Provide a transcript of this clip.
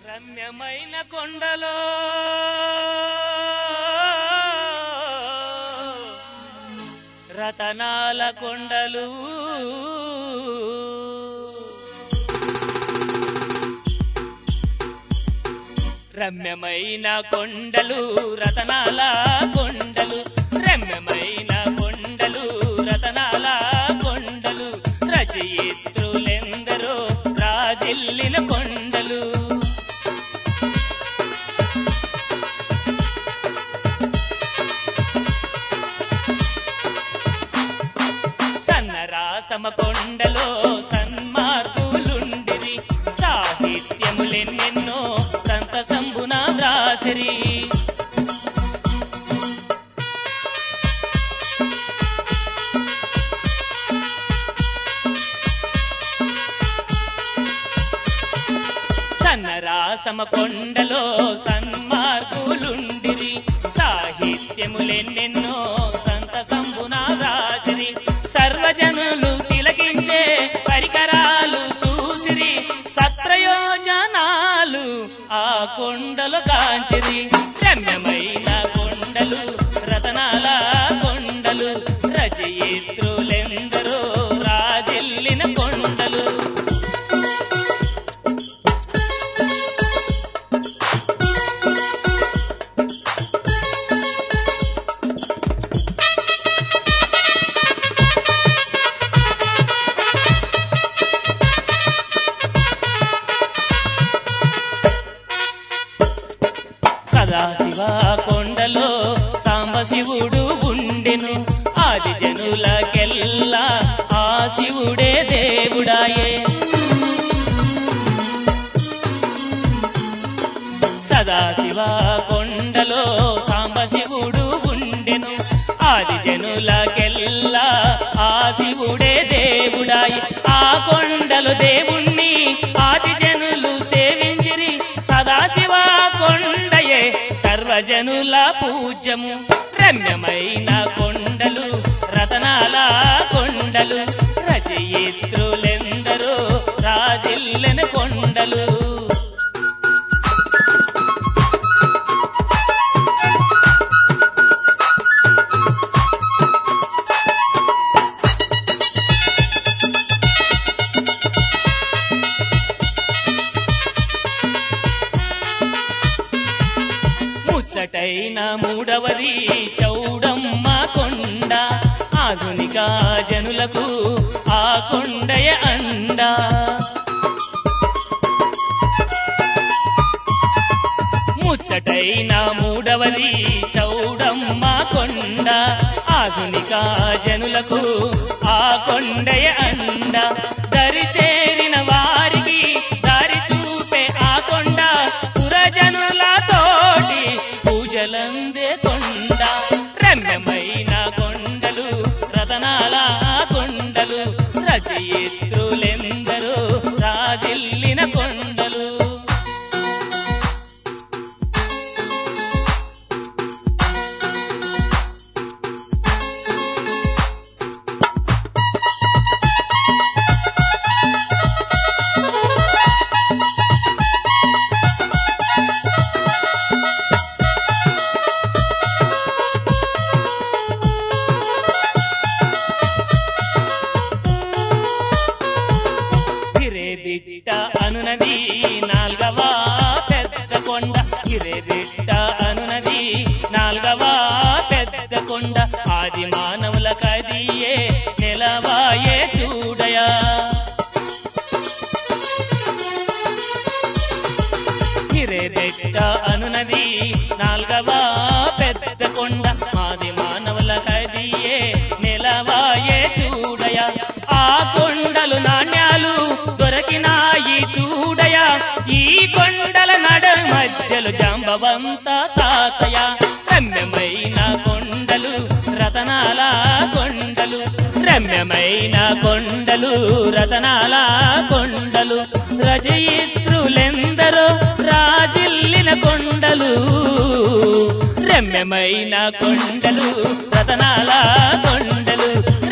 రమ్యమైన కొండలో రతనాల కొండలు రమ్యమైన కొండలు రతనాల కొండలు రమ్యమైన కొండలు రతనాల కొండలు రచయిత్రులెందరో రాజిల్లిన కొండలు సన్నరాసమ కొండలో సన్మార్గులుండిరి సాహిత్యములెన్నెన్నో సంత సంబున వ్రాసిరి సన్నరాసమ కొండలో సన్మార్గులుండిరి సాహిత్యములెన్నెన్నో సంత సంబున రాసిరి సర్వజనులు తిలకించే పరికరాలు చూసిరి సత్ప్రయోజనాలు ఆ కొండలు కాంచిరి రమ్యమైన కొండలు రతనాల కొండలు రచయిత్రులెందరో రాజిల్లిన కొండలు సదాశివ కొండలో సాంబశివుడు ఉండెను ఆది జనులకెల్లా ఆ శివుడే దేవుడాయే సదాశివ కొండలో సాంబశివుడు ఉండెను ఆది జనులకెల్లా ఆ శివుడే దేవుడాయి ఆ కొండలు దేవుణ్ణి ఆది జనులు సేవించిరి సదాశివ కొండయే సర్వజనుల పూజ్యము రమ్యమైన కొండలు రతనాల కొండలు రచయిత్రులెందరో రాజిల్లెన కొండలు ముచ్చటైన మూడవది చౌడమ్మ కొండ ఆధునిక జనులకు ఆ కొండయ అండ ముచ్చటైన మూడవది చౌడమ్మ కొండ ఆధునిక జనులకు ఆ కొండయ అండ దరి చేరిన వారికి దారి చూపే ఆ కొండ పురజనులతోటి పూజలందే కొండ రమ్యమైన కొండలు రతనాల కొండలు రచయిత్రులెందరో రాజిల్లిన కొండలు హిరేబిట్ట అనునది నాల్గవ పెద్ద కొండ హిరేబిట్ట అనునది నాల్గవ పెద్ద కొండ ఆది మానవుల కదియే నెలవాయే చూడయా హిరేబెట్ట అనునది నాల్గవ పెద్ద కొండ ఆది మానవుల కదియే నెలవాయే చూడయ ఆ కొండలు నాణ్యాలు దొరికినాయి చూడయ ఈ కొండల నడ మధ్యలు జాంబవంత తాతయ రమ్యమైన కొండలు రతనాల కొండలు రమ్యమైన కొండలు రతనాల కొండలు రచయిత్రులెందరో రాజిల్లిన కొండలు రమ్యమైన కొండలు రతనాల కొండలు